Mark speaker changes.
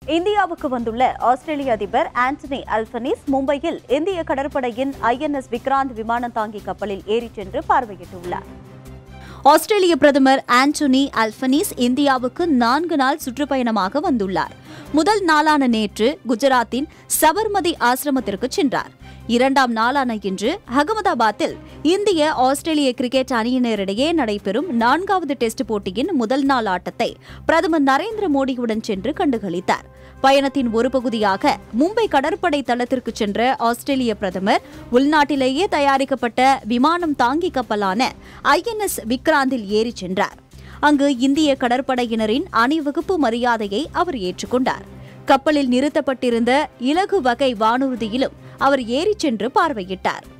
Speaker 1: இந்தியாவுக்கு வந்துள்ள ஆஸ்திரேலிய அதிபர் ஆண்டனி அல்பனீஸ் மும்பையில் இந்திய கடற்படையின் ஐஎன்எஸ் விக்ராந்த் விமானம் தாங்கி கப்பலில் ஏறிச் சென்று பார்வையிட்டுள்ளார் ஆஸ்திரேலிய பிரதமர் ஆண்டனி அல்பனீஸ் இந்தியாவுக்கு நான்கு நாள் சுற்றுப்பயணமாக வந்துள்ளார் முதல் நாளான நேற்று குஜராத்தின் சபர்மதி ஆசிரமத்திற்கு சென்றார் இரண்டாம் நாளான இன்று அகமதாபாத்தில் இந்திய ஆஸ்திரேலிய கிரிக்கெட் அணியினரிடையே நடைபெறும் நான்காவது டெஸ்ட் போட்டியின் முதல் நாள் ஆட்டத்தை பிரதமர் நரேந்திர மோடியுடன் சென்று கண்டுகளித்தார் பயணத்தின் ஒரு பகுதியாக மும்பை கடற்படை தளத்திற்கு சென்ற ஆஸ்திரேலிய பிரதமர் உள்நாட்டிலேயே தயாரிக்கப்பட்ட விமானம் தாங்கி கப்பலான ஐஎன்எஸ் விக்ராந்தில் ஏறிச் சென்றார் அங்கு இந்திய கடற்படையினரின் அணிவகுப்பு மரியாதையை அவர் ஏற்றுக்கொண்டார் கப்பலில் நிறுத்தப்பட்டிருந்த இலகு வகை வானூர்தியிலும் அவர் ஏறிச் சென்று பார்வையிட்டார்